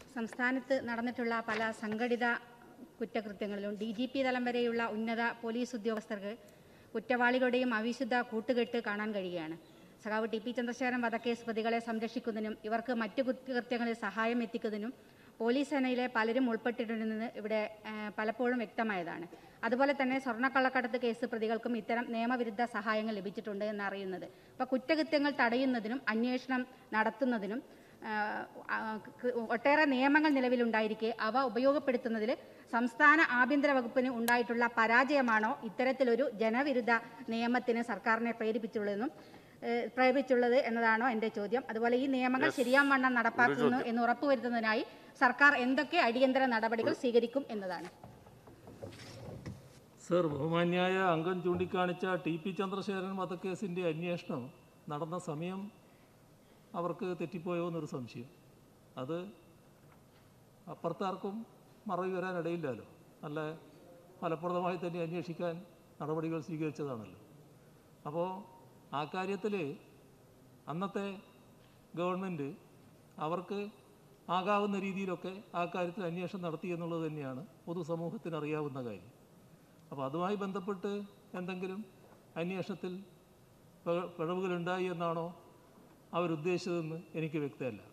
സംസ്ഥാനത്ത് നടന്നിട്ടുള്ള പല സംഘടിത കുറ്റകൃത്യങ്ങളിലും ഡി ജി പി തലം വരെയുള്ള ഉന്നത പോലീസ് ഉദ്യോഗസ്ഥർക്ക് കുറ്റവാളികളുടെയും അവിശുദ്ധ കൂട്ടുകെട്ട് കാണാൻ കഴിയുകയാണ് സഖാവ് ടി പി ചന്ദ്രശേഖരൻ വധക്കേസ് പ്രതികളെ സംരക്ഷിക്കുന്നതിനും ഇവർക്ക് മറ്റു കുറ്റകൃത്യങ്ങളിൽ സഹായം എത്തിക്കുന്നതിനും പോലീസ് സേനയിലെ പലരും ഉൾപ്പെട്ടിട്ടുണ്ടെന്ന് ഇവിടെ ആ, പലപ്പോഴും വ്യക്തമായതാണ് അതുപോലെ തന്നെ സ്വർണ്ണക്കള്ളക്കടത്ത് കേസ് പ്രതികൾക്കും ഇത്തരം നിയമവിരുദ്ധ സഹായങ്ങൾ ലഭിച്ചിട്ടുണ്ട് എന്നറിയുന്നത് അപ്പോൾ കുറ്റകൃത്യങ്ങൾ തടയുന്നതിനും അന്വേഷണം നടത്തുന്നതിനും ആ, ആ, കൃ- ഒട്ടേറെ നിയമങ്ങൾ നിലവിലുണ്ടായിരിക്കെ അവ ഉപയോഗപ്പെടുത്തുന്നതിൽ സംസ്ഥാന ആഭ്യന്തര വകുപ്പിന് ഉണ്ടായിട്ടുള്ള പരാജയമാണോ ഇത്തരത്തിലൊരു ജനവിരുദ്ധ നിയമത്തിന് സർക്കാരിനെ പ്രേരിപ്പിച്ചുള്ളതെന്നും ഏഹ്, പ്രേരിപ്പിച്ചുള്ളത് എന്നതാണോ എൻ്റെ ചോദ്യം അതുപോലെ ഈ നിയമങ്ങൾ ശരിയാവണ്ണം നടപ്പാക്കുന്നു എന്ന് ഉറപ്പുവരുത്തുന്നതിനായി സർക്കാർ എന്തൊക്കെ അടിയന്തര നടപടികൾ സ്വീകരിക്കും എന്നതാണ് സർ ബഹുമാന്യായ അംഗം ചൂണ്ടിക്കാണിച്ച ടി പി ചന്ദ്രശേഖരൻ വധക്കേസിൻ്റെ അന്വേഷണം നടന്ന സമയം അവർക്ക് തെറ്റിപ്പോയോ എന്നൊരു സംശയം അത് അപ്പുറത്താർക്കും മറവി വരാനിടയില്ലല്ലോ നല്ല ഫലപ്രദമായി തന്നെ അന്വേഷിക്കാൻ നടപടികൾ സ്വീകരിച്ചതാണല്ലോ അപ്പോൾ ആ കാര്യത്തിൽ അന്നത്തെ ഗവൺമെൻറ് അവർക്ക് ആകാവുന്ന രീതിയിലൊക്കെ ആ കാര്യത്തിൽ അന്വേഷണം നടത്തി എന്നുള്ളത് തന്നെയാണ് പൊതുസമൂഹത്തിന് അറിയാവുന്ന കാര്യം അപ്പോൾ അതുമായി ബന്ധപ്പെട്ട് എന്തെങ്കിലും അന്വേഷണത്തിൽ പിഴ- പിഴവുകളുണ്ടായി എന്നാണോ അവരുദ്ദേശിച്ചതെന്ന് എനിക്ക് വ്യക്തമല്ല